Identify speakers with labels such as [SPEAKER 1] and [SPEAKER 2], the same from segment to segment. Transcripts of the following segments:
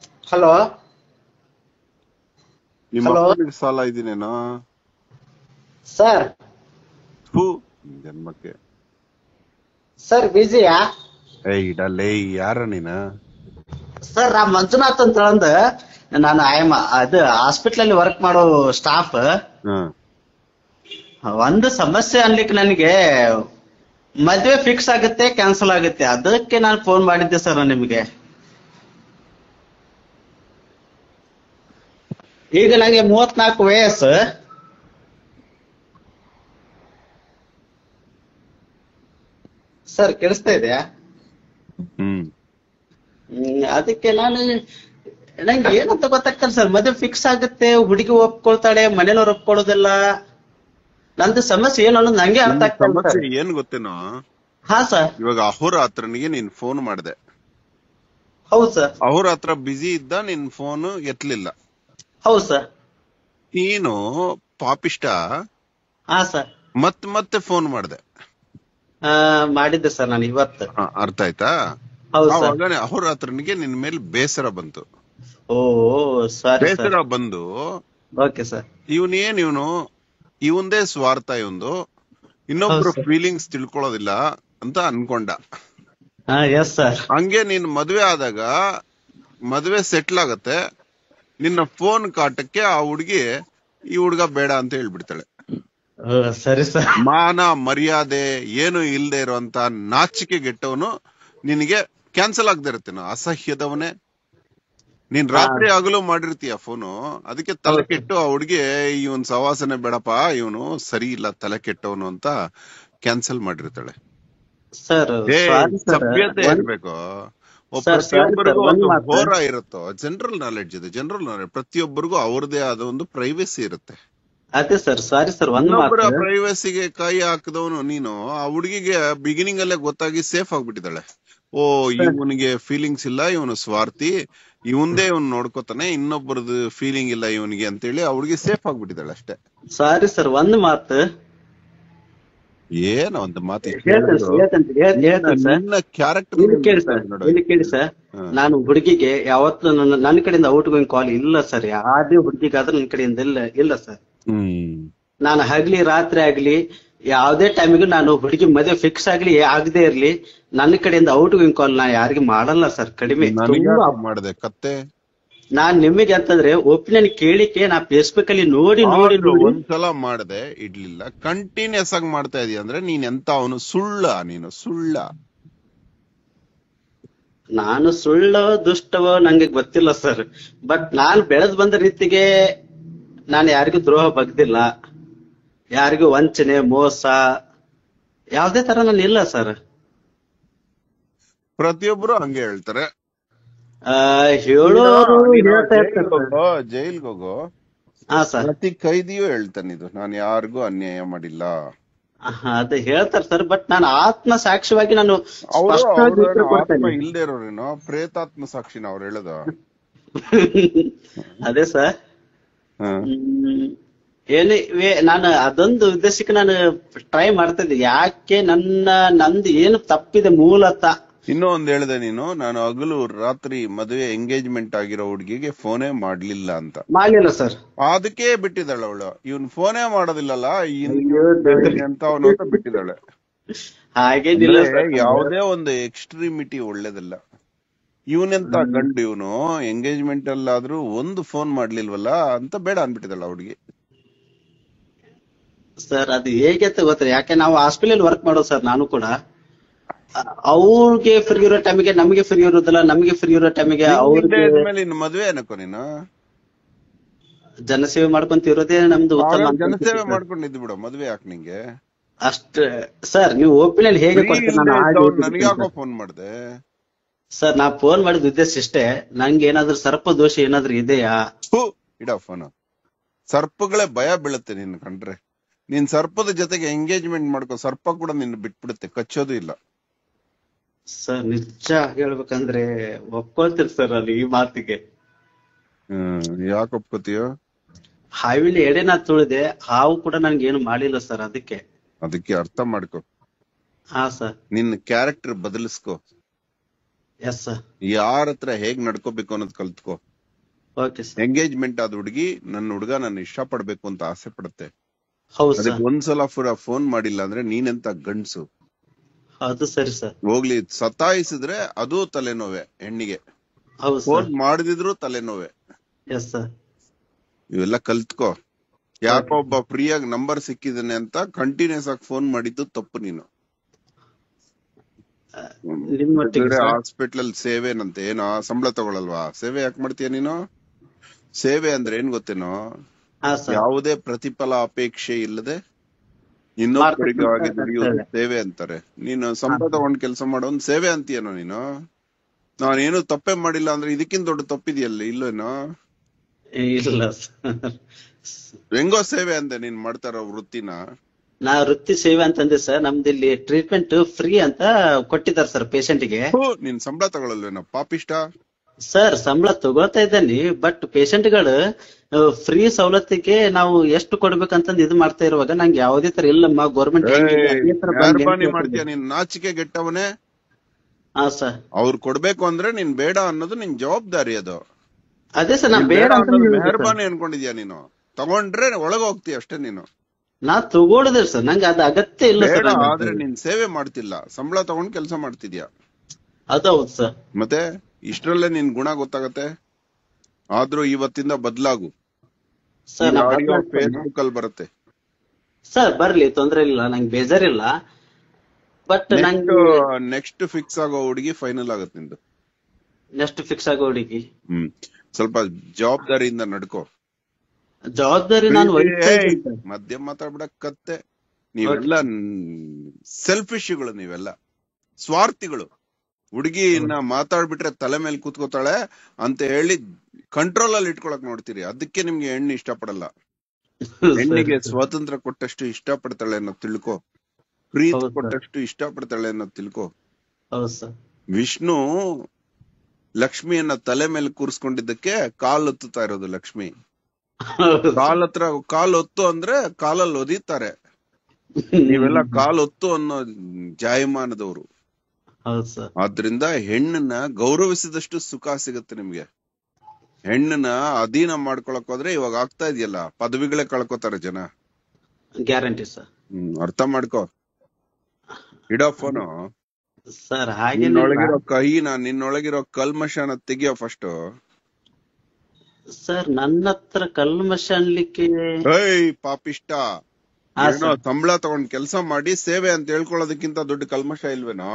[SPEAKER 1] Hello
[SPEAKER 2] ನಿಮ್ಮ
[SPEAKER 1] Hello?
[SPEAKER 2] ಅಪ್ಪನಿಗೆ ಸಾಲ ಇದೀನೇನೋ
[SPEAKER 1] ಸರ್
[SPEAKER 2] ಥೂ ಜನ್ಮಕ್ಕೆ
[SPEAKER 1] ಸರ್ ಬಿಜಿಯಾ
[SPEAKER 2] ಏ ಇಡಲೇ ಯಾರ ನೀನ
[SPEAKER 1] ಸರ್ ನಾ ಮಂಜುನಾಥ್ ಅಂತ ಹೇಳಂದ ನಾನು ಆಯಮ್ಮ ಅದು ಹಾಸ್ಪಿಟಲ್ ಅಲ್ಲಿ ವರ್ಕ್ ಮಾಡೋ ಸ್ಟಾಫ್
[SPEAKER 2] ಹ್ಮ್
[SPEAKER 1] ಒಂದು ಸಮಸ್ಯೆ ಅನ್ಲಿಕ್ಕೆ ನನಗೆ ಮದ್ವೆ ಫಿಕ್ಸ್ ಆಗುತ್ತೆ ಕ್ಯಾನ್ಸಲ್ ಆಗುತ್ತೆ ಅದಕ್ಕೆ ನಾನು ಫೋನ್ ಮಾಡಿದ್ದೆ ಸರ್ ನಿಮಗೆ ಈಗ ನನಗೆ ಮೂವತ್ನಾಲ್ಕು ವಯಸ್ಸು ಸರ್ ಕೇಳಿಸ್ತಾ ಇದೆಯಾ
[SPEAKER 2] ಹ್ಮ್
[SPEAKER 1] ಹ್ಮ್, ಅದಕ್ಕೆ ನಾನು ನಂಗೆ ಏನಂತ ಗೊತ್ತಾಗ್ತಲ್ಲ ಸರ್ ಮದುವೆ ಫಿಕ್ಸ್ ಆಗುತ್ತೆ ಹುಡುಗಿ ಒಪ್ಕೊಳ್ತಾಳೆ ಮನೇನವ್ರು ಒಪ್ಕೊಳ್ಳೋದಿಲ್ಲ ನಂದು ಸಮಸ್ಯೆ ಏನು ಅನ್ನೋದು ನಂಗೆ ಅರ್ಥ
[SPEAKER 2] ನಿನ್ನ
[SPEAKER 1] ಆಗ್ತಾ ಇಲ್ಲ
[SPEAKER 2] ಸಮಸ್ಯೆ
[SPEAKER 1] ಸರ್
[SPEAKER 2] ಏನ್ ಗೊತ್ತೇನೋ
[SPEAKER 1] ಹಾ ಸರ್
[SPEAKER 2] ಇವಾಗ ಅಹೋರಾತ್ರನಿಗೆ ನೀನ್ ಫೋನ್ ಮಾಡ್ದೆ
[SPEAKER 1] ಹೌದು ಸರ್
[SPEAKER 2] ಅಹೋರಾತ್ರ ಬಿಸಿ ಇದ್ದ ನಿನ್ ಫೋನ್ ಎತ್ಲಿಲ್ಲ
[SPEAKER 1] ಹೌದು ಸರ್
[SPEAKER 2] ನೀನು ಪಾಪಿಷ್ಟ
[SPEAKER 1] ಹಾ ಸರ್
[SPEAKER 2] ಮತ್ ಮತ್ತೆ ಫೋನ್ ಮಾಡ್ದೆ
[SPEAKER 1] ಆ, ಮಾಡಿದ್ದೆ ಸರ್ ನಾನು ಇವತ್ತು
[SPEAKER 2] ಹ, ಅರ್ಥ ಆಯ್ತಾ
[SPEAKER 1] ಹೌದು ಸರ್
[SPEAKER 2] ಅವಾಗ ಅಹೋರಾತ್ರನಿಗೆ ನಿನ್ ಮೇಲೆ ಬೇಸರ ಬಂತು
[SPEAKER 1] ಓ ಸಾರಿ ಸರ್
[SPEAKER 2] ಬೇಸರ ಬಂದು
[SPEAKER 1] ಓಕೆ ಸರ್
[SPEAKER 2] ಇವನೇನ್ ಇವನು ಇವಂದೇ ಸ್ವಾರ್ಥ ಇವಂದು ಇನ್ನೊಬ್ರು
[SPEAKER 1] ಹೌದು sir.
[SPEAKER 2] ಫೀಲಿಂಗ್ಸ್ ತಿಳ್ಕೊಳ್ಳೋದಿಲ್ಲ ಅಂತ ಅನ್ಕೊಂಡ
[SPEAKER 1] ಹಾ ಎಸ್ ಸರ್
[SPEAKER 2] ಹಂಗೆ ನೀನ್ ಮದ್ವೆ ಆದಾಗ ಮದ್ವೆ ಸೆಟ್ಲ್ ಆಗತ್ತೆ ನಿನ್ನ ಫೋನ್ ಕಾಟಕ್ಕೆ ಆ ಹುಡ್ಗಿ ಈ ಹುಡ್ಗ ಬೇಡ ಅಂತ ಹೇಳ್ಬಿಡ್ತಾಳೆ
[SPEAKER 1] ಸರಿ ಸರ್
[SPEAKER 2] ಮಾನ ಮರ್ಯಾದೆ ಏನು ಇಲ್ದೇ ಇರುವಂತ ನಾಚಿಕೆ ಗೆಟ್ಟವನು ನಿನಗೆ ಕ್ಯಾನ್ಸಲ್ ಆಗದೆ ಇರುತ್ತೇನೋ ಅಸಹ್ಯದವನೇ ನೀನ್ ರಾತ್ರಿ ಹಗಲು ಮಾಡಿರ್ತೀಯ ಫೋನು ಅದಕ್ಕೆ ತಲೆ
[SPEAKER 1] ಹೌದು.
[SPEAKER 2] ಕೆಟ್ಟು ಆ ಹುಡ್ಗಿ ಇವನ್ ಸವಾಸನೆ ಬೇಡಪ್ಪ ಇವನು ಸರಿ ಇಲ್ಲ ತಲೆ ಕೆಟ್ಟವನು ಅಂತ ಕ್ಯಾನ್ಸಲ್ ಮಾಡಿರ್ತಾಳೆ
[SPEAKER 1] ಸರ್
[SPEAKER 2] ಏ
[SPEAKER 1] ಸಾರಿ ಸರ್
[SPEAKER 2] ಸಭ್ಯತೆ ಇರ್ಬೇಕು ಒಬ್ಬ
[SPEAKER 1] ಸರ್, sorry
[SPEAKER 2] ಪ್ರತಿಯೊಬ್ಬರಿಗೂ
[SPEAKER 1] sir, ಒಂದ್
[SPEAKER 2] ಒಂದು
[SPEAKER 1] ಮಾತು.
[SPEAKER 2] ಹೋರ ಇರುತ್ತೋ ಜನರಲ್ ನಾಲೆಡ್ಜ್ ಇದೆ ಜನರಲ್ ನಾಲೆಡ್ಜ್ ಪ್ರತಿಯೊಬ್ಬರಿಗೂ ಅವ್ರದೇ ಆದ ಒಂದು ಪ್ರೈವೇಸಿ ಇರುತ್ತೆ
[SPEAKER 1] ಅದೇ ಸರ್ ಸಾರಿ ಸರ್ ಒಂದ್
[SPEAKER 2] ಇನ್ನೊಬ್ಬರ
[SPEAKER 1] ಮಾತು
[SPEAKER 2] ಪ್ರೈವೇಸಿಗೆ ಕೈ ಹಾಕದವನು ನೀನು ಆ ಹುಡುಗಿಗೆ ಬಿಗಿನಿಂಗ್ ಅಲ್ಲೇ ಗೊತ್ತಾಗಿ ಸೇಫ್ ಆಗ್ಬಿಟ್ಟಿದ್ದಾಳೆ ಓ ಇವನಿಗೆ ಫೀಲಿಂಗ್ಸ್ ಇಲ್ಲ ಇವನು ಸ್ವಾರ್ಥಿ ಇವಂದೇ ಇವನ್ ನೋಡ್ಕೋತಾನೆ ಇನ್ನೊಬ್ಬರದ್ದು ಫೀಲಿಂಗ್ ಇಲ್ಲ ಇವನಿಗೆ ಅಂತೇಳಿ ಆ ಹುಡುಗಿ ಸೇಫ್ ಆಗ್ಬಿಟ್ಟಿದ್ದಾಳೆ ಅಷ್ಟೇ
[SPEAKER 1] ಸಾರಿ ಸರ್ ಒಂದ್ ಮಾತು
[SPEAKER 2] ಏನ ಒಂದು ಮಾತು ಇಷ್ಟು
[SPEAKER 1] ಹೇಳ್ತೇನೆ
[SPEAKER 2] ಹೇಳಿದ್ರು.
[SPEAKER 1] ಸರ್ ಹೇಳ್ತೇನೆ ಹೇಳ್- ಹೇಳ್ತೇನೆ ಸರ್
[SPEAKER 2] ನಿನ್ನ ಕ್ಯಾರೆಕ್ಟರ್
[SPEAKER 1] ಇಲ್ಲಿ ಕೇಳಿ ಸರ್ ಇಲ್ಲಿ ಕೇಳಿ ಸರ್
[SPEAKER 2] ಹಾ.
[SPEAKER 1] ನಾನು ಹುಡುಗಿಗೆ ಯಾವತ್ತು ನನ್ನ ನನ್ನ ಕಡೆಯಿಂದ ಔಟ್ ಗೋಯಿಂಗ್ ಕಾಲ್ ಇಲ್ಲ ಸರ್ ಯಾವ್ದೇ ಹುಡುಗಿಗಾದ್ರೂ ನನ್ನ ಕಡೆಯಿಂದ ಇಲ್ಲ ಇಲ್ಲ ಸರ್
[SPEAKER 2] ಹ್ಮ್
[SPEAKER 1] ನಾನು ಹಗ್ಲಿ ರಾತ್ರಿ ಆಗ್ಲಿ ಯಾವ್ದೇ ಟೈಮಿಗೂ ನಾನು ಹುಡುಗಿ ಮದುವೆ ಫಿಕ್ಸ್ ಆಗ್ಲಿ ಆಗದೆ ಇರ್ಲಿ ನನ್ನ ಕಡೆಯಿಂದ ಔಟ್ ಗೋಯಿಂಗ್ ಕಾಲ್ ನಾ ಯಾರಿಗೂ ಮಾಡಲ್ಲ ಸರ್ ಕಡಿಮೆ
[SPEAKER 2] ನನಗೆ
[SPEAKER 1] ತುಂಬಾ
[SPEAKER 2] ಮಾಡಿದೆ ಕತ್ತೆ
[SPEAKER 1] ನಾನ್ ನಿಮಗೆ ಅಂತಂದ್ರೆ ಒಪಿನಿಯನ್ ಕೇಳಿಕೆ ನಾ ಫೇಸ್ಬುಕ್ ಅಲ್ಲಿ ನೋಡಿ ನೋಡಿ
[SPEAKER 2] ಆದ್ರೂ
[SPEAKER 1] ನೋಡಿ
[SPEAKER 2] ಒಂದ್ಸಲ ಮಾಡದೆ ಇಡ್ಲಿಲ್ಲ ಕಂಟಿನ್ಯೂಸ್ ಆಗಿ ಮಾಡ್ತಾ ಇದೀಯ ಅಂದ್ರೆ ನೀನ್ ಎಂತ ಅವನು ಸುಳ್ಳ ನೀನು ಸುಳ್ಳ
[SPEAKER 1] ನಾನು ಸುಳ್ಳೋ ದುಷ್ಟವೋ ನಂಗೆ ಗೊತ್ತಿಲ್ಲ ಸರ್ ಬಟ್ ನಾನ್ ಬೆಳೆದ್ ಬಂದ ರೀತಿಗೆ ನಾನು ಯಾರಿಗೂ ದ್ರೋಹ ಬಗ್ದಿಲ್ಲ ಯಾರಿಗೂ ವಂಚನೆ ಮೋಸ ಯಾವ್ದೇ ತರ ನಾನು ಇಲ್ಲ ಸರ್
[SPEAKER 2] ಪ್ರತಿಯೊಬ್ರು ಹಂಗೆ ಹೇಳ್ತಾರೆ
[SPEAKER 1] ಆ, ಹೇಳೋರು
[SPEAKER 2] ನೀನು
[SPEAKER 1] ಹೇಳ್ತಾ
[SPEAKER 2] ಜೈಲ್ಗ್
[SPEAKER 1] ಇರ್ತಾರೆ ಸರ್.
[SPEAKER 2] ಹೋಗೋ ಜೈಲ್ಗೆ ಹೋಗೋ
[SPEAKER 1] ಹಾ ಸರ್
[SPEAKER 2] ಪ್ರತಿ ಕೈದಿಯೂ ಹೇಳ್ತಾನೆ ಇದು ನಾನು ಯಾರಿಗೂ ಅನ್ಯಾಯ ಮಾಡಿಲ್ಲ
[SPEAKER 1] ಅದೇ ಹೇಳ್ತಾರೆ ಸರ್ ಬಟ್ ನಾನು ಆತ್ಮ ಸಾಕ್ಷಿಯಾಗಿ ನಾನು
[SPEAKER 2] ಅವರು
[SPEAKER 1] ಸ್ಪಷ್ಟವಾಗಿ ಉತ್ತರ
[SPEAKER 2] ಆತ್ಮ
[SPEAKER 1] ಕೊಡ್ತೇನೆ
[SPEAKER 2] ಇಲ್ದೇ ಇರೋರೇನೋ ಪ್ರೇತಾತ್ಮ ಸಾಕ್ಷಿನ ಅವ್ರು ಹೇಳೋದು
[SPEAKER 1] ಅದೇ ಸರ್
[SPEAKER 2] ಹ್ಮ್.
[SPEAKER 1] ಹ್ಮ್. ಏನಿವೆ ನಾನು ಅದೊಂದು ಉದ್ದೇಶಕ್ಕೆ ನಾನು ಟ್ರೈ ಮಾಡ್ತಾ ಇದ್ದೆ ಯಾಕೆ ನನ್ನ ನಂದು ಏನು ತಪ್ಪಿದೆ ಮೂಲತಃ
[SPEAKER 2] ಇನ್ನೂ ಒಂದ್ ಹೇಳ್ದೆ ನೀನು ನಾನು ಹಗಲು ರಾತ್ರಿ ಮದುವೆ ಎಂಗೇಜ್ಮೆಂಟ್ ಆಗಿರೋ ಹುಡುಗಿಗೆ ಫೋನೇ ಮಾಡ್ಲಿಲ್ಲ ಅಂತ
[SPEAKER 1] ಮಾಡ್ಲಿಲ್ಲ ಸರ್
[SPEAKER 2] ಅದಕ್ಕೆ ಬಿಟ್ಟಿದ್ದಾಳೆ ಅವಳು ಇವನ್ ಫೋನೇ ಮಾಡೋದಿಲ್ಲಲ್ಲ
[SPEAKER 1] ಅಯ್ಯೋ ದೇವ್ರೇ.
[SPEAKER 2] ಅಂತ ಅವನು ಅಂತ ಬಿಟ್ಟಿದ್ದಾಳೆ
[SPEAKER 1] ಹಾಗೇನಿಲ್ಲ
[SPEAKER 2] ಅಂದ್ರೆ
[SPEAKER 1] ಸರ್
[SPEAKER 2] ಯಾವುದೇ ಒಂದು ಎಕ್ಸ್ಟ್ರೀಮಿಟಿ ಒಳ್ಳೇದಲ್ಲ ಇವನೆಂತ ಗಂಡು ಇವನು ಎಂಗೇಜ್ಮೆಂಟ್ ಅಲ್ಲಾದ್ರೂ ಒಂದು ಫೋನ್ ಮಾಡ್ಲಿಲ್ವಲ್ಲ ಅಂತ ಬೇಡ ಅನ್ಬಿಟ್ಟಿದ್ದಾಳ ಹುಡುಗಿ
[SPEAKER 1] ಸರ್ ಅದು ಹೇಗೆ ಅಂತ ಗೊತ್ತಿಲ್ಲ ಯಾಕೆ ನಾವು ಹಾಸ್ಪಿಟಲ್ ವರ್ಕ್ ಮಾಡೋದು ಸರ್ ನಾನು ಕೂಡ ಅ- ಅವ್ರಿಗೆ ಫ್ರೀ ಇರೋ ಟೈಮಿಗೆ ನಮಗೆ ಫ್ರೀ ಇರೋದಿಲ್ಲ ನಮಗೆ ಫ್ರೀ ಇರೋ ಟೈಮಿಗೆ ಅವ್ರಿಗೆ
[SPEAKER 2] ಮೇಲೆ ಇನ್ನು ಮದ್ವೆ ಏನಕ್ಕೋ ನೀನು
[SPEAKER 1] ಜನಸೇವೆ ಮಾಡ್ಕೊಂತ ಇರೋದೇ ನಮ್ದು ಉತ್ತಮ
[SPEAKER 2] ಆಗ
[SPEAKER 1] ಅಂತ
[SPEAKER 2] ಜನಸೇವೆ
[SPEAKER 1] ಅನ್ಸುತ್ತೆ ಸರ್.
[SPEAKER 2] ಮಾಡ್ಕೊಂಡಿದ್ದು ಬಿಡು ಮದ್ವೆ ಯಾಕೆ ನಿಂಗೆ
[SPEAKER 1] ಅಷ್ಟ ಸರ್ ನೀವು ಒಪಿನಿಯನ್ ಹೇಗೆ
[SPEAKER 2] Free
[SPEAKER 1] ಕೊಡ್ತೀರಿ
[SPEAKER 2] ಇಲ್ದೇ
[SPEAKER 1] ನಾನು ಹಾಗೆ
[SPEAKER 2] ಇದ್ದವ್ನು
[SPEAKER 1] ಹೇಳ್ತೀನಿ
[SPEAKER 2] ನನಗೆ ಯಾಕೋ
[SPEAKER 1] ಸರ್.
[SPEAKER 2] ಫೋನ್ ಮಾಡ್ದೆ
[SPEAKER 1] ಸರ್ ನಾ ಫೋನ್ ಮಾಡಿದ ಉದ್ದೇಶ ಇಷ್ಟೇ ನಂಗೆ ಏನಾದ್ರೂ ಸರ್ಪ ದೋಷ ಏನಾದ್ರೂ ಇದೆಯಾ
[SPEAKER 2] ಥು, ಇಡ ಫೋನ್ ಸರ್ಪಗಳೇ ಭಯ ಬೀಳುತ್ತೆ ನಿನ್ನ ಕಂಡ್ರೆ ನೀನ್ ಸರ್ಪದ ಜೊತೆಗೆ ಎಂಗೇಜ್ಮೆಂಟ್ ಮಾಡ್ಕೋ ಸರ್ಪ ಕೂಡ ನಿನ್ನ ಬಿಟ್ಬಿಡುತ್ತೆ ಕಚ್ಚೋದು ಇಲ್ಲ
[SPEAKER 1] ಸರ್ ನಿಜ ಹೇಳ್ಬೇಕಂದ್ರೆ ಒಪ್ಕೊಳ್ತೀರಿ ಸರ್ ಅಲ್ಲಿ ಈ ಮಾತಿಗೆ
[SPEAKER 2] ಹ್ಮ್ ಯಾಕೆ ಒಪ್ಕೋತೀಯೋ
[SPEAKER 1] ಹಾವಿನ ಎಡೆ ನಾ ತುಳಿದೆ ಹಾವು ಕೂಡ ನನ್ಗೆ ಏನು ಮಾಡಿಲ್ಲ ಸರ್ ಅದಕ್ಕೆ
[SPEAKER 2] ಅದಕ್ಕೆ ಅರ್ಥ ಮಾಡ್ಕೋ
[SPEAKER 1] ಹಾ ಸರ್
[SPEAKER 2] ನಿನ್ನ ಕ್ಯಾರೆಕ್ಟರ್ ಬದಲಿಸ್ಕೋ
[SPEAKER 1] ಎಸ್ ಸರ್
[SPEAKER 2] ಯಾರ ಹತ್ರ ಹೇಗ್ ನಡ್ಕೋಬೇಕು ಅನ್ನೋದ್ ಕಲ್ತ್ಕೋ
[SPEAKER 1] ಓಕೆ ಸರ್
[SPEAKER 2] ಎಂಗೇಜ್ಮೆಂಟ್ ಆದ ಹುಡುಗಿ ನನ್ನ ಹುಡುಗ ನನ್ನ ಇಷ್ಟ ಪಡ್ಬೇಕು ಅಂತ ಆಸೆ ಪಡುತ್ತೆ
[SPEAKER 1] ಹೌದು ಸರ್
[SPEAKER 2] ಅದಕ್ಕೆ ಒಂದ್ಸಲ ಫೋನ್ ಮಾಡಿಲ್ಲ ಅಂದ್ರೆ ನೀನೆಂತ ಗಂಡ್ಸು
[SPEAKER 1] ಅದು ಸರಿ ಸರ್
[SPEAKER 2] ಹೋಗ್ಲಿ ಸತಾಯಿಸಿದ್ರೆ ಅದು ತಲೆನೋವೆ ಹೆಣ್ಣಿಗೆ
[SPEAKER 1] ಹೌದು
[SPEAKER 2] ಫೋನ್
[SPEAKER 1] ಸರ್
[SPEAKER 2] ಮಾಡದಿದ್ರು ತಲೆನೋವೆ
[SPEAKER 1] ಎಸ್ ಸರ್
[SPEAKER 2] ಇವೆಲ್ಲ ಕಲ್ತ್ಕೋ ಯಾಕೋ ಒಬ್ಬ ಫ್ರೀಯಾಗಿ ನಂಬರ್ ಸಿಕ್ಕಿದಾನೆ ಅಂತ ಕಂಟಿನ್ಯೂಸ್ ಆಗಿ ಫೋನ್ ಮಾಡಿದ್ದು ತಪ್ಪು ನೀನು
[SPEAKER 1] ನಿಮ್ಮೊಟ್ಟಿಗೆ ಸರ್
[SPEAKER 2] ಹಾಸ್ಪಿಟಲ್ ಅಲ್ಲಿ ಸೇವೆನಂತೆ ಏನೋ ಸಂಬಳ ತಗೊಳಲ್ವಾ ಸೇವೆ ಯಾಕೆ ಮಾಡ್ತೀಯ ನೀನು ಸೇವೆ ಅಂದ್ರೆ ಏನ್ ಗೊತ್ತೇನೋ
[SPEAKER 1] ಹಾ ಸರ್
[SPEAKER 2] ಯಾವುದೇ ಪ್ರತಿಫಲ ಅಪೇಕ್ಷೆ ಇಲ್ಲದೆ ಇನ್ನೊಬ್ಬರಿಗಾಗಿ
[SPEAKER 1] ಮಾಡ್ತಕ್ಕಂಥ
[SPEAKER 2] ದುಡಿಯೋದು
[SPEAKER 1] ಸೇವೆ.
[SPEAKER 2] ಸೇವೆ ಅಂತಾರೆ ನೀನು ಸಂಬಳ ತಗೊಂಡ್ ಕೆಲಸ ಮಾಡೋನ್ ಸೇವೆ ಅಂತೀಯನೋ ನೀನು ನಾನೇನು ತಪ್ಪೇ ಮಾಡಿಲ್ಲ ಅಂದ್ರೆ ಇದಕ್ಕಿಂತ ದೊಡ್ಡ ತಪ್ಪಿದೆಯಲ್ಲ ಇಲ್ಲೇನೋ
[SPEAKER 1] ಇಲ್ಲ ಸರ್
[SPEAKER 2] ಹೆಂಗೋ ಸೇವೆ ಅಂದೆ ನೀನ್ ಮಾಡ್ತಾರ ವೃತ್ತಿನ
[SPEAKER 1] ನಾ ವೃತ್ತಿ ಸೇವೆ ಅಂತಂದೆ ಸರ್ ನಮ್ದು ಇಲ್ಲಿ ಟ್ರೀಟ್ಮೆಂಟ್ ಫ್ರೀ ಅಂತ ಕೊಟ್ಟಿದ್ದಾರೆ ಸರ್ ಗೆ
[SPEAKER 2] ಹೋ, ನೀನ್ ಸಂಬಳ ತಗೊಳಲ್ವೇನೋ ಪಾಪಿಷ್ಟ
[SPEAKER 1] ಸರ್ ಸಂಬಳ ತಗೊಳ್ತಾ ಇದ್ದಾನೆ ಬಟ್ ಗಳು ಫ್ರೀ ಸವಲತ್ತಿಗೆ ನಾವು ಎಷ್ಟು ಕೊಡ್ಬೇಕಂತಂದ್ ಇದು ಮಾಡ್ತಾ ಇರುವಾಗ ನಂಗೆ ಯಾವುದೇ ತರ ಇಲ್ಲಮ್ಮ ಗೌರ್ಮೆಂಟ್
[SPEAKER 2] ಮೆಹರ್ಬಾನಿ ಮಾಡ್ತೀಯ ನೀನ್ ನಾಚಿಕೆ ಗೆಟ್ಟವನೇ
[SPEAKER 1] ಹಾ ಸರ್
[SPEAKER 2] ಅವ್ರು ಕೊಡ್ಬೇಕು ಅಂದ್ರೆ ನೀನ್ ಬೇಡ ಅನ್ನೋದು ನಿನ್ ಜವಾಬ್ದಾರಿ ಅದು
[SPEAKER 1] ಅದೇ ಸರ್ ನಾ
[SPEAKER 2] ನೀನ್
[SPEAKER 1] ಬೇಡ
[SPEAKER 2] ಬೇಡ
[SPEAKER 1] ಅಂತ
[SPEAKER 2] ಅನ್ನೋದು
[SPEAKER 1] ಹೇಳಿದೆ ಸರ್.
[SPEAKER 2] ಮೆಹರ್ಬಾನಿ ಅನ್ಕೊಂಡಿದ್ಯಾ ನೀನು ತಗೊಂಡ್ರೆ ಒಳಗ್ ಹೋಗ್ತೀಯ ಅಷ್ಟೇ ನೀನು
[SPEAKER 1] ನಾ ತಗೊಳುದಿಲ್ಲ ಸರ್ ನಂಗೆ ಅದು ಅಗತ್ಯ ಇಲ್ಲ ಸರ್
[SPEAKER 2] ಬೇಡ ಆದ್ರೆ ನೀನ್ ಸೇವೆ ಮಾಡ್ತಿಲ್ಲ ಸಂಬಳ ತಗೊಂಡ್ ಕೆಲಸ ಮಾಡ್ತಿದ್ಯಾ
[SPEAKER 1] ಅದು ಹೌದು ಸರ್
[SPEAKER 2] ಮತ್ತೆ ಇಷ್ಟರಲ್ಲೇ ನಿನ್ ಗುಣ ಗೊತ್ತಾಗತ್ತೆ ಆದ್ರೂ ಇವತ್ತಿಂದ ಬದ್ಲಾಗು
[SPEAKER 1] ಸರ್ ನಾ
[SPEAKER 2] ಆಡಿಯೋ
[SPEAKER 1] ಬದ್ಲಾಗ್ತೇನೆ.
[SPEAKER 2] ಫೇಸ್ಬುಕ್ ಅಲ್ಲಿ ಬರುತ್ತೆ
[SPEAKER 1] ಸರ್ ಬರ್ಲಿ ತೊಂದ್ರೆ ಇಲ್ಲ ನಂಗೆ ಬೇಜಾರಿಲ್ಲ ಬಟ್
[SPEAKER 2] ನೆಕ್ಸ್ಟ್
[SPEAKER 1] ನಂಗೆ
[SPEAKER 2] ನೆಕ್ಸ್ಟ್ ಫಿಕ್ಸ್ ಆಗೋ ಹುಡುಗಿ ಫೈನಲ್ ಆಗತ್ತೆ ನಿಂದು
[SPEAKER 1] ನೆಕ್ಸ್ಟ್ ಫಿಕ್ಸ್ ಆಗೋ ಹುಡುಗಿ
[SPEAKER 2] ಹ್ಮ್ ಸ್ವಲ್ಪ ಜವಾಬ್ದಾರಿಯಿಂದ ನಡ್ಕೋ
[SPEAKER 1] ಜವಾಬ್ದಾರಿ ನಾನು ವಹಿಸ್ತಾ
[SPEAKER 2] ಏಯ್,
[SPEAKER 1] ಇದ್ದೀನಿ ಸರ್.
[SPEAKER 2] ಮಧ್ಯ ಮಾತಾಡ್ಬಿಡ ಕತ್ತೆ ನೀವೆಲ್ಲ ಸೆಲ್ಫಿಶ್ಗಳು ನೀವೆಲ್ಲ ಸ್ವಾರ್ಥಿಗಳು ಹುಡುಗಿನ ಮಾತಾಡ್ಬಿಟ್ರೆ ತಲೆ ಮೇಲೆ ಕೂತ್ಕೋತಾಳೆ ಅಂತ ಹೇಳಿ ಕಂಟ್ರೋಲ್ ಅಲ್ಲಿ ಇಟ್ಕೊಳಕ್ ನೋಡ್ತೀರಿ ಅದಕ್ಕೆ ನಿಮ್ಗೆ ಹೆಣ್ಣು ಇಷ್ಟಪಡಲ್ಲ ಹೆಣ್ಣಿಗೆ
[SPEAKER 1] ಸರಿ, ಸರ್.
[SPEAKER 2] ಸ್ವಾತಂತ್ರ್ಯ ಕೊಟ್ಟಷ್ಟು ಇಷ್ಟಪಡ್ತಾಳೆ ಅನ್ನೋ ತಿಳ್ಕೊ ಪ್ರೀತಿ
[SPEAKER 1] ಹೌದು ಸರ್.
[SPEAKER 2] ಕೊಟ್ಟಷ್ಟು ಇಷ್ಟಪಡ್ತಾಳೆ ಅನ್ನೋ ತಿಳ್ಕೊ
[SPEAKER 1] ಹೌದು ಸರ್
[SPEAKER 2] ವಿಷ್ಣು ಲಕ್ಷ್ಮಿಯನ್ನ ತಲೆ ಮೇಲೆ ಕೂರಿಸ್ಕೊಂಡಿದ್ದಕ್ಕೆ ಕಾಲ್ ಒತ್ತುತ್ತಾ ಇರೋದು ಲಕ್ಷ್ಮಿ
[SPEAKER 1] ಹೌದು ಸರ್.
[SPEAKER 2] ಕಾಲ್ ಹತ್ರ ಕಾಲ್ ಒತ್ತು ಅಂದ್ರೆ ಕಾಲಲ್ಲಿ ಒದಿತಾರೆ ನೀವೆಲ್ಲ ಕಾಲ್ ಒತ್ತು ಅನ್ನೋ ಜಾಯಮಾನದವರು
[SPEAKER 1] ಹೌದು ಸರ್
[SPEAKER 2] ಆದ್ರಿಂದ ಹೆಣ್ಣನ್ನ ಗೌರವಿಸಿದಷ್ಟು ಸುಖ ಸಿಗುತ್ತೆ ನಿಮ್ಗೆ ಹೆಣ್ಣನ್ನ ಅಧೀನ ಮಾಡ್ಕೊಳಕ್ ಹೋದ್ರೆ ಇವಾಗ ಆಗ್ತಾ ಇದೆಯಲ್ಲ ಪದವಿಗಳೇ ಕಳ್ಕೊತಾರೆ ಜನ
[SPEAKER 1] ಗ್ಯಾರಂಟಿ ಸರ್
[SPEAKER 2] ಹ್ಮ್ ಅರ್ಥ ಮಾಡ್ಕೋ ಇಡೋ ಫೋನು
[SPEAKER 1] ಸರ್ ಹಾಗೆ
[SPEAKER 2] ನಿನ್ನೊಳಗಿರೋ ಕಹಿನ ನಿನ್ನೊಳಗಿರೋ ಕಲ್ಮಶನ ತೆಗಿಯೋ ಫಸ್ಟ್
[SPEAKER 1] ಸರ್ ನನ್ನ ಹತ್ರ ಕಲ್ಮಶ ಅನ್ಲಿಕ್ಕೆ
[SPEAKER 2] ಏಯ್ ಪಾಪಿಷ್ಟ
[SPEAKER 1] ಹಾ
[SPEAKER 2] ಏನೋ
[SPEAKER 1] ಸರ್
[SPEAKER 2] ಸಂಬಳ ತಗೊಂಡ್ ಕೆಲಸ ಮಾಡಿ ಸೇವೆ ಅಂತ ಹೇಳ್ಕೊಳ್ಳೋದಕ್ಕಿಂತ ದೊಡ್ಡ ಕಲ್ಮಶ ಇಲ್ವೇನೋ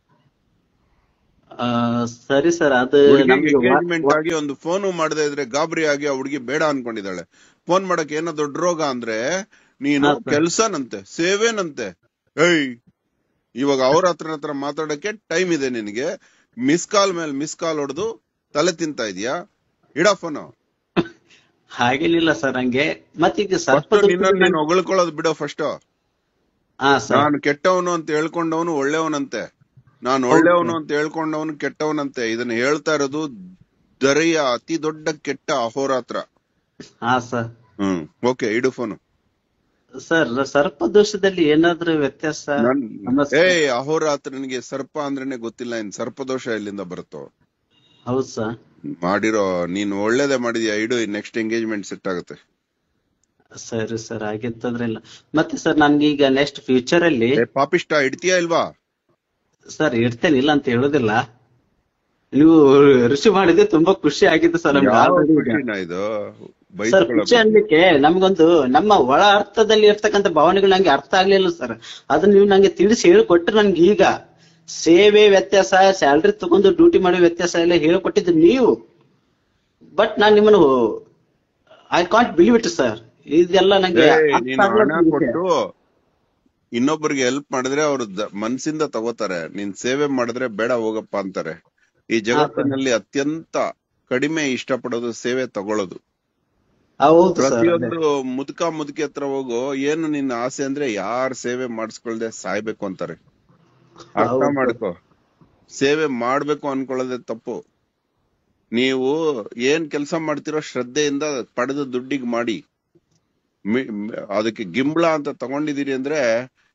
[SPEAKER 1] ಆ, ಸರಿ ಸರ್ ಅದು
[SPEAKER 2] ಹುಡುಗಿಗೆ
[SPEAKER 1] ನಮ್ಗೆ ವಾ-
[SPEAKER 2] ಎಂಗೇಜ್ಮೆಂಟ್ ಆಗಿ ಒಂದು ಫೋನು ಮಾಡದೇ ಇದ್ರೆ ಗಾಬರಿ ಆಗಿ ಆ ಹುಡುಗಿ ಬೇಡ ಅನ್ಕೊಂಡಿದ್ದಾಳೆ ಫೋನ್ ಮಾಡಕ್ ಏನೋ ದೊಡ್ಡ ರೋಗ ಅಂದ್ರೆ ನೀನು
[SPEAKER 1] ಹಾ, ಸರ್.
[SPEAKER 2] ಕೆಲ್ಸನಂತೆ ಸೇವೆನಂತೆ ಏಯ್ ಇವಾಗ ಅವ್ರ ಹತ್ರ ಹತ್ರ ಮಾತಾಡಕ್ಕೆ ಟೈಮ್ ಇದೆ ನಿನಗೆ ಮಿಸ್ ಕಾಲ್ ಮೇಲೆ ಮಿಸ್ ಕಾಲ್ ಹೊಡೆದು ತಲೆ ತಿಂತಾ ಇದೀಯಾ ಇಡ ಫೋನು
[SPEAKER 1] ಹಾಗೇನಿಲ್ಲ ಸರ್ ಹಂಗೆ ಮತ್ತೀಗ
[SPEAKER 2] ಫಸ್ಟ್
[SPEAKER 1] ಸರ್ಪ
[SPEAKER 2] ನಿನ್ನ ನೀನು ಹೊಗಳ್ಕೊಳ್ಳೋದು ಬಿಡೋ ಫಸ್ಟ್
[SPEAKER 1] ಹಾ ಸರ್
[SPEAKER 2] ನಾನು ಕೆಟ್ಟವನು ಅಂತ ಹೇಳ್ಕೊಂಡವನು ಒಳ್ಳೆಯವನಂತೆ ನಾನು ಒಳ್ಳೆಯವನು ಅಂತ ಹೇಳ್ಕೊಂಡವನು ಕೆಟ್ಟವನಂತೆ ಇದನ್ನ ಹೇಳ್ತಾ ಇರೋದು ದರೆಯ ಅತಿ ದೊಡ್ಡ ಕೆಟ್ಟ ಅಹೋರಾತ್ರ
[SPEAKER 1] ಹಾ ಸರ್
[SPEAKER 2] ಹ್ಮ್ ಓಕೆ ಇಡು ಫೋನು
[SPEAKER 1] ಸರ್ ಸರ್ಪ ದೋಷದಲ್ಲಿ ಏನಾದ್ರೂ ವ್ಯತ್ಯಾಸ ನಮಸ್ತೆ.
[SPEAKER 2] ಏಯ್ ಅಹೋರಾತ್ರನಿಗೆ ಸರ್ಪ ಅಂದ್ರೇನೆ ಗೊತ್ತಿಲ್ಲ ಇನ್ ಸರ್ಪದೋಷ ಎಲ್ಲಿಂದ ಬರುತ್ತೋ
[SPEAKER 1] ಹೌದು ಸರ್
[SPEAKER 2] ಮಾಡಿರೋ ನೀನು ಒಳ್ಳೇದೇ ಮಾಡಿದ್ಯಾ ಇಡು ನೆಕ್ಸ್ಟ್ ಎಂಗೇಜ್ಮೆಂಟ್ ಸೆಟ್ ಆಗುತ್ತೆ
[SPEAKER 1] ಸರಿ ಸರ್ ಹಾಗಿತ್ತಂದ್ರೆ ಇಲ್ಲ ಮತ್ತೆ ಸರ್ ನನ್ಗೀಗ ನೆಕ್ಸ್ಟ್ ಫ್ಯೂಚರ್ ಅಲ್ಲಿ
[SPEAKER 2] ಏ ಪಾಪಿಷ್ಟ ಇಡ್ತೀಯಾ ಇಲ್ವಾ
[SPEAKER 1] ಸರ್ ಇರ್ತೇನೆ ಇಲ್ಲ ಅಂತ ಹೇಳುದಿಲ್ಲ ನೀವು ಋಷಿ ಮಾಡಿದ್ರೆ ತುಂಬಾ ಖುಷಿ ಆಗಿತ್ತು ಸರ್ ನಮ್ಗೆ
[SPEAKER 2] ಯಾವ
[SPEAKER 1] already ಈಗ.
[SPEAKER 2] ಖುಷಿನಾ ಇದು
[SPEAKER 1] ಸರ್ ಖುಷಿ
[SPEAKER 2] ಬೈಸ್ಕೊಳ್ಳೋ
[SPEAKER 1] ಅನ್ಲಿಕ್ಕೆ ನಮ್ಗೊಂದು ನಮ್ಮ ಒಳ ಅರ್ಥದಲ್ಲಿ ಇರ್ತಕ್ಕಂಥ ಭಾವನೆಗಳು ನಂಗೆ ಅರ್ಥ ಆಗ್ಲಿಲ್ಲ ಸರ್ ಅದನ್ನ ನೀವು ನಂಗೆ ತಿಳಿಸಿ ಹೇಳಿಕೊಟ್ರೆ ನನ್ಗೆ ಈಗ ಸೇವೆ ವ್ಯತ್ಯಾಸ ಸ್ಯಾಲ್ರಿ ತಗೊಂಡು ಡ್ಯೂಟಿ ಮಾಡೋ ವ್ಯತ್ಯಾಸ ಎಲ್ಲ ಹೇಳಿಕೊಟ್ಟಿದ್ದು ನೀವು ಬಟ್ ನಾನ್ ನಿಮ್ಮನ್ನು I can't believe it sir ಇದೆಲ್ಲ ನಂಗೆ
[SPEAKER 2] ಏಯ್,
[SPEAKER 1] ಅರ್ಥ
[SPEAKER 2] ನೀನು ಹಣ
[SPEAKER 1] ಆಗ್ಲಾರ್ದ ವಿಷಯ.
[SPEAKER 2] ಕೊಟ್ಟು ಇನ್ನೊಬ್ಬರಿಗೆ ಹೆಲ್ಪ್ ಮಾಡಿದ್ರೆ ಅವ್ರು ದ- ಮನ್ಸಿಂದ ತಗೋತಾರೆ ನೀನ್ ಸೇವೆ ಮಾಡಿದ್ರೆ ಬೇಡ ಹೋಗಪ್ಪ ಅಂತಾರೆ ಈ ಜಗತ್ತಿನಲ್ಲಿ ಅತ್ಯಂತ ಕಡಿಮೆ ಇಷ್ಟಪಡೋದು ಸೇವೆ ತಗೊಳ್ಳೋದು
[SPEAKER 1] ಹೌದು ಸರ್
[SPEAKER 2] ಪ್ರತಿಯೊಂದು ಮುದುಕ ಮುದುಕಿ ಹತ್ರ ಹೋಗು ಏನು ನಿನ್ನ ಆಸೆ ಅಂದ್ರೆ ಯಾರ್ ಸೇವೆ ಮಾಡಿಸ್ಕೊಳ್ದೆ ಸಾಯ್ಬೇಕು ಅಂತಾರೆ ಅರ್ಥ
[SPEAKER 1] ಹೌದು.
[SPEAKER 2] ಮಾಡ್ಕೋ ಸೇವೆ ಮಾಡ್ಬೇಕು ಅನ್ಕೊಳ್ಳೋದೇ ತಪ್ಪು ನೀವು ಏನ್ ಕೆಲಸ ಮಾಡ್ತಿರೋ ಶ್ರದ್ಧೆಯಿಂದ ಪಡೆದ ದುಡ್ಡಿಗೆ ಮಾಡಿ ಮಿ- ಮ್- ಅದಕ್ಕೆ ಗಿಂಬಳ ಅಂತ ತಗೊಂಡಿದೀರಿ ಅಂದ್ರೆ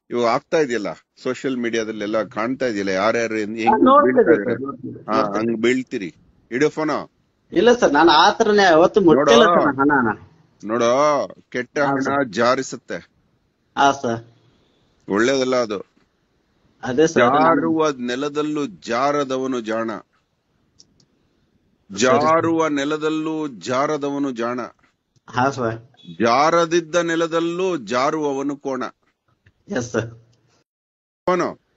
[SPEAKER 2] ಇವಾಗ ಆಗ್ತಾ ಇದೆಯಲ್ಲ ಸೋಷಿಯಲ್ ಮೀಡಿಯಾದಲ್ಲೆಲ್ಲ ಕಾಣ್ತಾ ಇದೆಯಲ್ಲ ಯಾರ್ಯಾರು ಹೆಂಗ್
[SPEAKER 1] ಹಾ, ನೋಡ್ತಿದ್ದೆ
[SPEAKER 2] ಬೀಳ್ತಾ
[SPEAKER 1] ಸರ್,
[SPEAKER 2] ಇದಾರೆ.
[SPEAKER 1] ನೋಡ್ತಿದ್ದೆ,
[SPEAKER 2] ಹಾ
[SPEAKER 1] ನೋಡ್ತಿದ್ದೆ.
[SPEAKER 2] ಹಂಗ್ ಬೀಳ್ತೀರಿ ಇಡೋ ಫೋನ
[SPEAKER 1] ಇಲ್ಲ ಸರ್ ನಾನು ಆತರನೇ ಯಾವತ್ತು ಮುಟ್ಟಿಲ್ಲ
[SPEAKER 2] ನೋಡು.
[SPEAKER 1] ಸರ್ ಹಣ
[SPEAKER 2] ನೋಡೋ ಕೆಟ್ಟ
[SPEAKER 1] ಹಾ,
[SPEAKER 2] ಹಣ
[SPEAKER 1] ಸರ್.
[SPEAKER 2] ಜಾರಿಸುತ್ತೆ
[SPEAKER 1] ಹಾ ಸರ್
[SPEAKER 2] ಒಳ್ಳೇದಲ್ಲ ಅದು
[SPEAKER 1] ಅದೇ ಸರ್ ಅದು ನಾನು-
[SPEAKER 2] ಜಾರುವ ನೆಲದಲ್ಲೂ ಜಾರದವನು ಜಾಣ ಜಾರುವ ನೆಲದಲ್ಲೂ ಜಾರದವನು ಜಾಣ
[SPEAKER 1] ಹಾ ಸರ್
[SPEAKER 2] ಜಾರದಿದ್ದ ನೆಲದಲ್ಲೂ ಜಾರುವವನು ಕೋಣ
[SPEAKER 1] ಎಸ್ ಸರ್
[SPEAKER 2] ಕೋನು